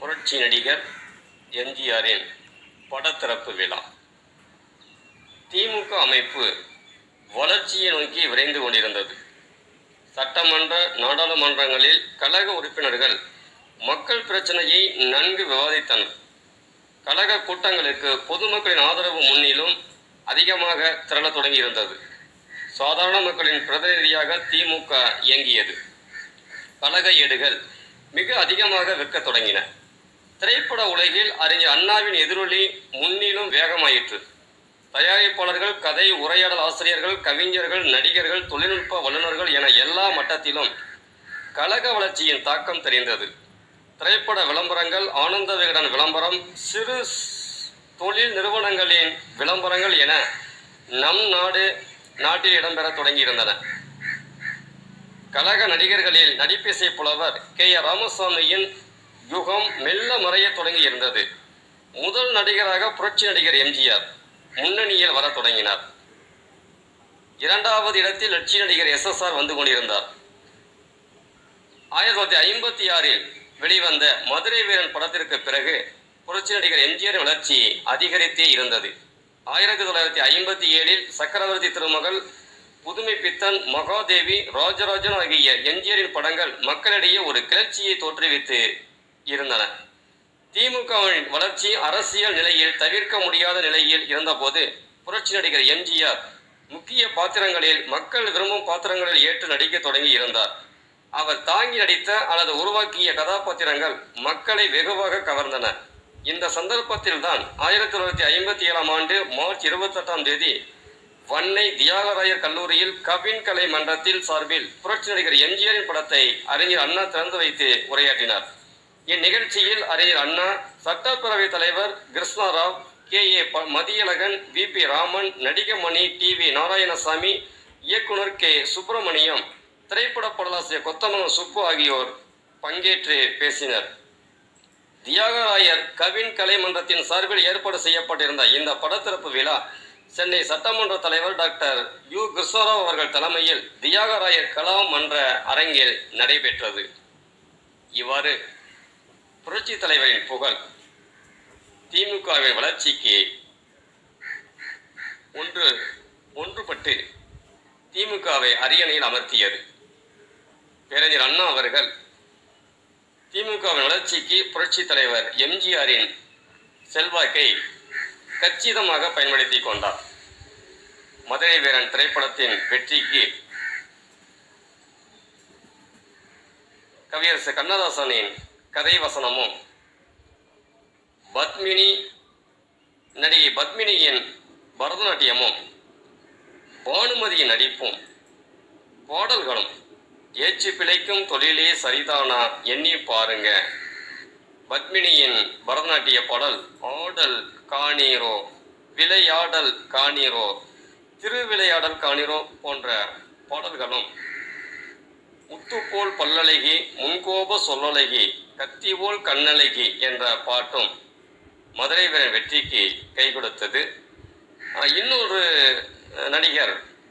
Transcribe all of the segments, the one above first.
புரட்சி நடிகர் எம்ஜிஆரின் படத்திறப்பு விழா திமுக அமைப்பு வளர்ச்சியை நோக்கி விரைந்து கொண்டிருந்தது சட்டமன்ற நாடாளுமன்றங்களில் கழக உறுப்பினர்கள் மக்கள் பிரச்சனையை நன்கு விவாதித்தனர் கழக கூட்டங்களுக்கு பொதுமக்களின் ஆதரவு முன்னிலும் அதிகமாக திரளத் தொடங்கியிருந்தது சாதாரண மக்களின் பிரதிநிதியாக திமுக இயங்கியது கழக ஏடுகள் மிக அதிகமாக விற்கத் தொடங்கின திரைப்பட உலகில் அறிஞர் அண்ணாவின் எதிரொலி முன்னிலும் வேகமாயிற்று தயாரிப்பாளர்கள் கதை உரையாடல் ஆசிரியர்கள் கவிஞர்கள் நடிகர்கள் தொழில்நுட்ப வல்லுநர்கள் என எல்லா மட்டத்திலும் கழக வளர்ச்சியின் தாக்கம் தெரிந்தது திரைப்பட விளம்பரங்கள் ஆனந்த விகடன் விளம்பரம் சிறு ஸ்- தொழில் நிறுவனங்களின் விளம்பரங்கள் என நம் நாடு நாட்டில் இடம்பெறத் தொடங்கியிருந்தன கழக நடிகர்களில் நடிப்பிசை புலவர் கே ஆர் ராமசாமியின் யுகம் மெல்ல மறையத் தொடங்கி இருந்தது முதல் நடிகராக புரட்சி நடிகர் எம்ஜிஆர் முன்னணியில் வரத் தொடங்கினார் இரண்டாவது இடத்தில் லட்சிய நடிகர் எஸ்எஸ்ஆர் வந்து கொண்டிருந்தார் ஆயிரத்தி தொள்ளாயிரத்தி ஐம்பத்தி ஆறில் வெளிவந்த மதுரை வீரன் படத்திற்கு பிறகு புரட்சி நடிகர் எம்ஜிஆர் வளர்ச்சி அதிகரித்தே இருந்தது ஆயிரத்தி தொள்ளாயிரத்தி ஐம்பத்தி ஏழில் சக்கரவர்த்தி திருமகள் புதுமை பித்தன் மகாதேவி ராஜராஜன் ஆகிய எம்ஜிஆரின் படங்கள் மக்களிடையே ஒரு கிளர்ச்சியை தோற்றுவித்து இருந்தன திமுகவின் வளர்ச்சி அரசியல் நிலையில் தவிர்க்க முடியாத நிலையில் இருந்தபோது புரட்சி நடிகர் எம்ஜிஆர் முக்கிய பாத்திரங்களில் மக்கள் விரும்பும் பாத்திரங்களில் ஏற்று நடிக்க தொடங்கி இருந்தார் அவர் தாங்கி நடித்த அல்லது உருவாக்கிய கதாபாத்திரங்கள் மக்களை வெகுவாக கவர்ந்தன இந்த சந்தர்ப்பத்தில் தான் ஆயிரத்தி தொள்ளாயிரத்தி ஐம்பத்தி ஏழாம் ஆண்டு மார்ச் இருபத்தெட்டாம் தேதி வன்னை தியாகராயர் கல்லூரியில் கவின் கலை மன்றத்தில் சார்பில் புரட்சி நடிகர் எம்ஜிஆரின் படத்தை அறிஞர் அண்ணா திறந்து வைத்து உரையாற்றினார் இந்நிகழ்ச்சியில் அறிஞர் அண்ணா சட்டப்பேரவைத் தலைவர் கிருஷ்ணாராவ் கே ஏ ப- Mathiyazhagan V P Raman Nadigamani T V Narayanasamy இயக்குனர் கே சுப்பிரமணியம் திரைப்பட பாடலாசிரியர் கொத்தமங்கலம் சுப்பு ஆகியோர் பங்கேற்று பேசினர் தியாகராயர் கவின் கலை மன்றத்தின் சார்பில் ஏற்பாடு செய்யப்பட்டிருந்த இந்த படத்திறப்பு விழா சென்னை சட்டமன்ற தலைவர் டாக்டர் யு கிருஷ்ணராவ் அவர்கள் தலைமையில் தியாகராயர் கலா மன்ற அரங்கில் நடைபெற்றது இவ்வாறு புரட்சி தலைவரின் புகழ் திமுகவின் வளர்ச்சிக்கு ஒன்று ஒன்றுபட்டு திமுகவை அரியணையில் அமர்த்தியது பேரறிஞர் அண்ணா அவர்கள் திமுகவின் வளர்ச்சிக்கு புரட்சி தலைவர் எம்ஜிஆரின் செல்வாக்கை கச்சிதமாக பயன்படுத்தி கொண்டார் மதுரை வீரன் திரைப்படத்தின் வெற்றிக்கு கவியரசு கண்ணதாசனின் கதை வசனமும் பத்மினி நடிகை பத்மினியின் பரதநாட்டியமும் பானுமதியின் நடிப்பும் பாடல்களும் ஏச்சு பிழைக்கும் தொழிலே சரிதானா எண்ணி பாருங்க பத்மினியின் பரதநாட்டிய பாடல் ஆடல் காணீரோ விளையாடல் காணீரோ திருவிளையாடல் காணீரோ போன்ற பாடல்களும் முத்து போல் பல்லழகி முன்கோப சொல்லழகி கத்தி போல் கண்ணழகி என்ற பாட்டும் மதுரை வீரன் வெற்றிக்கு கை கொடுத்தது ஆஹ் இன்னொரு அஹ், நடிகர்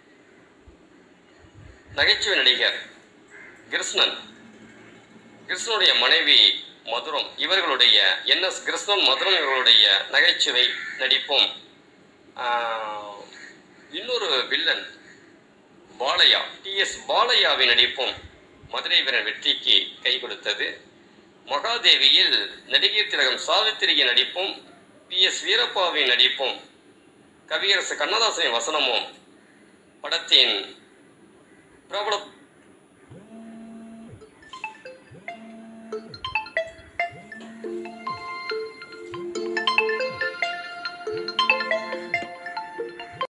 நகைச்சுவை நடிகர் கிருஷ்ணன் கிருஷ்ணனுடைய மனைவி மதுரம் இவர்களுடைய என் எஸ் கிருஷ்ணன் மதுரம் இவர்களுடைய நகைச்சுவை நடிப்பும் ஆஹ், இன்னொரு வில்லன் பாலையா டி எஸ் பாலையாவின் நடிப்பும் மதுரை வீரன் வெற்றிக்கு கை கொடுத்தது மகாதேவியில் நடிகை திலகம் சாவித்திரியின் நடிப்பும் பி எஸ் வீரப்பாவின் நடிப்பும் கவியரசு கண்ணதாசனின் வசனமும் படத்தின் பிரபல